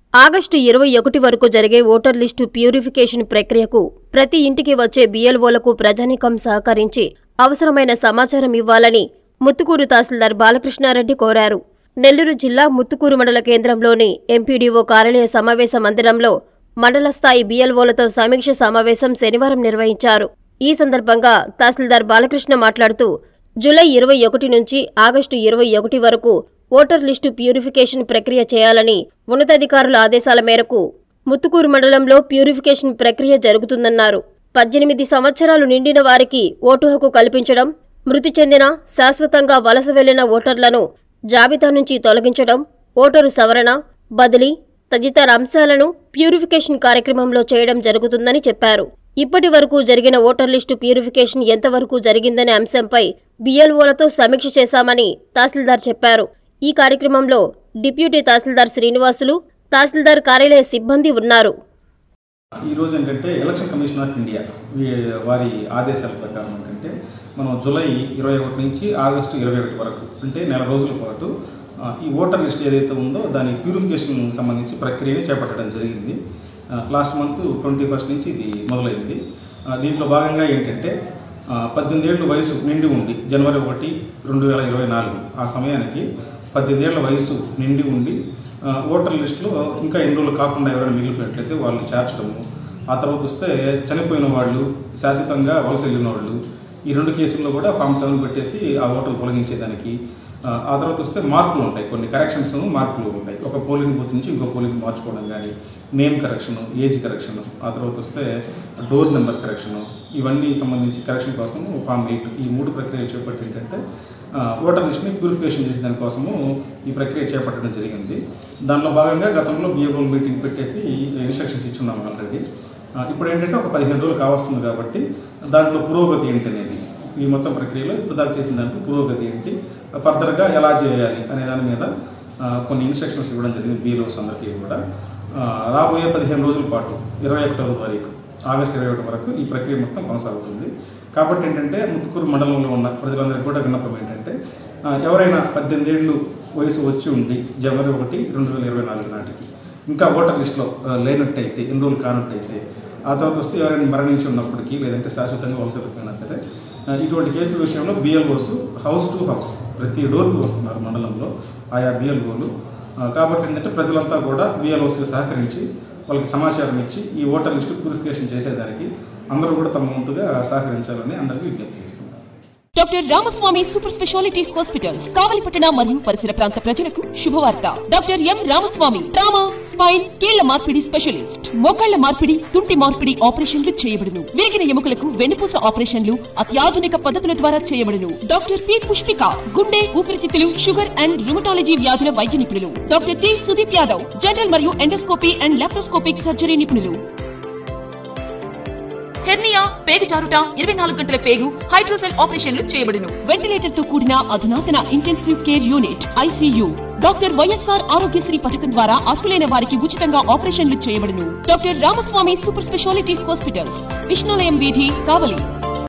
August ఇరవై ఒకటి వరకు జరిగే ఓటర్ లిస్టు ప్యూరిఫికేషన్ ప్రక్రియకు ప్రతి ఇంటికి వచ్చే బీఎల్ఓలకు ప్రజానీకం సహకరించి అవసరమైన సమాచారం ఇవ్వాలని ముత్తుకూరు తహసీల్దార్ బాలకృష్ణారెడ్డి కోరారు నెల్లూరు జిల్లా ముత్తుకూరు మండల కేంద్రంలోని ఎంపీడీఓ కార్యాలయ సమావేశ మందిరంలో మండల స్థాయి బీఎల్ఓలతో సమీక్ష సమావేశం శనివారం నిర్వహించారు ఈ సందర్భంగా తహసీల్దార్ బాలకృష్ణ మాట్లాడుతూ జూలై ఇరవై ఒకటి నుంచి ఆగస్టు ఇరవై ఒకటి వరకు ఓటర్ లిస్టు ప్యూరిఫికేషన్ ప్రక్రియ చేయాలని ఉన్నతాధికారుల ఆదేశాల మేరకు ముత్తుకూరు మండలంలో ప్యూరిఫికేషన్ ప్రక్రియ జరుగుతుందన్నారు పద్దెనిమిది సంవత్సరాలు నిండిన వారికి ఓటు హక్కు కల్పించడం మృతి చెందిన శాశ్వతంగా వలస వెళ్లిన ఓటర్లను జాబితా నుంచి తొలగించడం ఓటరు సవరణ బదిలీ తదితర అంశాలను ప్యూరిఫికేషన్ కార్యక్రమంలో చేయడం జరుగుతుందని చెప్పారు ఇప్పటి వరకు జరిగిన ఓటర్ లిస్టు ప్యూరిఫికేషన్ ఎంతవరకు జరిగిందనే అంశంపై బిఎల్ఓలతో సమీక్ష చేశామని తహసీల్దార్ చెప్పారు ఈ కార్యక్రమంలో డిప్యూటీ తహసీల్దార్ శ్రీనివాసులు తహసీల్దార్ కార్యాలయ సిబ్బంది ఉన్నారు ఈ రోజు ఏంటంటే ఎలక్షన్ కమిషన్ ఆఫ్ ఇండియా వీ- వారి ఆదేశాల ప్రకారం ఏంటంటే మనం జూలై ఇరవై ఒకటి నుంచి ఆగస్టు ఇరవై ఒకటి వరకు అంటే నెల రోజుల పాటు ఆ, ఈ ఓటర్ లిస్ట్ ఏదైతే ఉందో దాని ప్యూరిఫికేషన్ సంబంధించి ప్రక్రియని చేపట్టడం జరిగింది లాస్ట్ మంత్ ట్వంటీ ఫస్ట్ నుంచి ఇది మొదలైంది ఆ, దీంట్లో భాగంగా ఏంటంటే ఆ, పద్దెనిమిది ఏళ్ళు వయసు నిండి ఉండి జనవరి ఒకటి రెండు వేల ఇరవై నాలుగు ఆ సమయానికి పద్దెనిమిది ఏళ్ల వయసు నిండి ఉండి ఆ, ఓటర్ లిస్టులో ఇంకా ఎన్ని రోజులు కాకుండా ఎవరైనా మిగిలిపోయినట్లయితే వాళ్ళు చేర్చడము ఆ తర్వాత వస్తే చనిపోయిన వాళ్ళు శాశ్వతంగా వలస వెళ్ళిన వాళ్ళు ఈ రెండు కేసుల్లో కూడా ఫామ్ సెవెన్ పెట్టేసి ఆ ఓటర్లు తొలగించేదానికి ఆ, ఆ తర్వాత వస్తే మార్పులు ఉంటాయి కొన్ని కరెక్షన్స్ మార్పులు ఉంటాయి ఒక పోలింగ్ బూత్ నుంచి ఇంకో పోలింగ్ మార్చుకోవడం కానీ నేమ్ కరెక్షన్ ఏజ్ కరెక్షన్ ఆ తర్వాత వస్తే డోర్ నెంబర్ కరెక్షన్ ఇవన్నీ సంబంధించి కరెక్షన్ కోసం ఫామ్ ఎయిట్ ఈ మూడు ప్రక్రియలు చేపట్టి ఏంటంటే ఆ, ఓటర్ లిస్ట్ని ప్యూరిఫికేషన్ చేసే దానికోసము ఈ ప్రక్రియ చేపట్టడం జరిగింది దానిలో భాగంగా గతంలో బిఏఓ మీటింగ్ పెట్టేసి ఇన్స్ట్రక్షన్స్ ఇచ్చున్నాం ఆల్రెడీ ఆ, ఇప్పుడు ఏంటంటే ఒక పదిహేను రోజులు కావస్తుంది కాబట్టి దాంట్లో పురోగతి ఏంటి అనేది ఈ మొత్తం ప్రక్రియలో ఇప్పుడు దాకా చేసిన దాంట్లో పురోగతి ఏంటి ఫర్దర్గా ఎలా చేయాలి అనే దాని మీద ఆ, కొన్ని ఇన్స్ట్రక్షన్స్ ఇవ్వడం జరిగింది బీరోస్ అందరికీ కూడా ఆ, రాబోయే పదిహేను రోజుల పాటు ఇరవై ఒకటవ తారీఖు ఆగస్టు ఇరవై ఒకటి వరకు ఈ ప్రక్రియ మొత్తం కొనసాగుతుంది కాబట్టి ఏంటంటే ముత్తుకూరు మండలంలో ఉన్న ప్రజలందరికీ కూడా విన్నపం ఏంటంటే ఆ, ఎవరైనా పద్దెనిమిది ఏళ్ళు వయసు వచ్చి ఉండి జనవరి ఒకటి రెండు వేల ఇరవై నాలుగు నాటికి ఇంకా ఓటర్ లిస్టులో ఆ, లేనట్టయితే ఎన్రోల్ కానట్టయితే ఆ తర్వాత వస్తే ఎవరైనా మరణించి ఉన్నప్పటికీ లేదంటే శాశ్వతంగా వలస వెళ్ళిపోయినా సరే ఆ, ఇటువంటి కేసుల విషయంలో బిఎల్ఓస్ హౌస్ టు హౌస్ ప్రతి డోర్కి వస్తున్నారు మండలంలో ఆయా బిఎల్ఓలు కాబట్టి ఏంటంటే ప్రజలంతా కూడా బిఎల్ఓస్కి సహకరించి వాళ్ళకి సమాచారం ఇచ్చి ఈ ఓటర్ లిస్టు ప్యూరిఫికేషన్ చేసేదానికి అందరూ కూడా తమ వంతుగా సహకరించాలని అందరికీ విజ్ఞప్తి చేస్తున్నారు doctor Ramaswamy super speciality hospitals కావలిపట్టణ మరియు పరిసర ప్రాంత ప్రజలకు శుభవార్త doctor M Ramaswamy trauma spine కీళ్ల మార్పిడి స్పెషలిస్ట్ మోకాళ్ల మార్పిడి తుంటి మార్పిడి ఆపరేషన్లు చేయబడును విరిగిన ఎముకలకు వెన్నుపూస ఆపరేషన్లు అత్యాధునిక పద్ధతుల ద్వారా చేయబడును డాక్టర్ పి పుష్పిక గుండె ఊపిరితిత్తులు షుగర్ అండ్ రుమటాలజీ వ్యాధుల వైద్య నిపుణులు doctor T Sudeep Yadav general మరియు ఎండోస్కోపీ అండ్ లాప్రోస్కోపిక్ సర్జరీ నిపుణులు హెర్నియా పేగు జారుట ఇరవై నాలుగు గంటల పేగు హైడ్రోసెల్ ఆపరేషన్లు చేయబడును వెంటిలేటర్ తో కూడిన అధునాతన intensive care unit ICU doctor YSR Aarogyasri పథకం ద్వారా అర్హులైన వారికి ఉచితంగా ఆపరేషన్లు చేయబడును doctor Ramaswamy super speciality hospitals Vishnulayam వీధి కావలి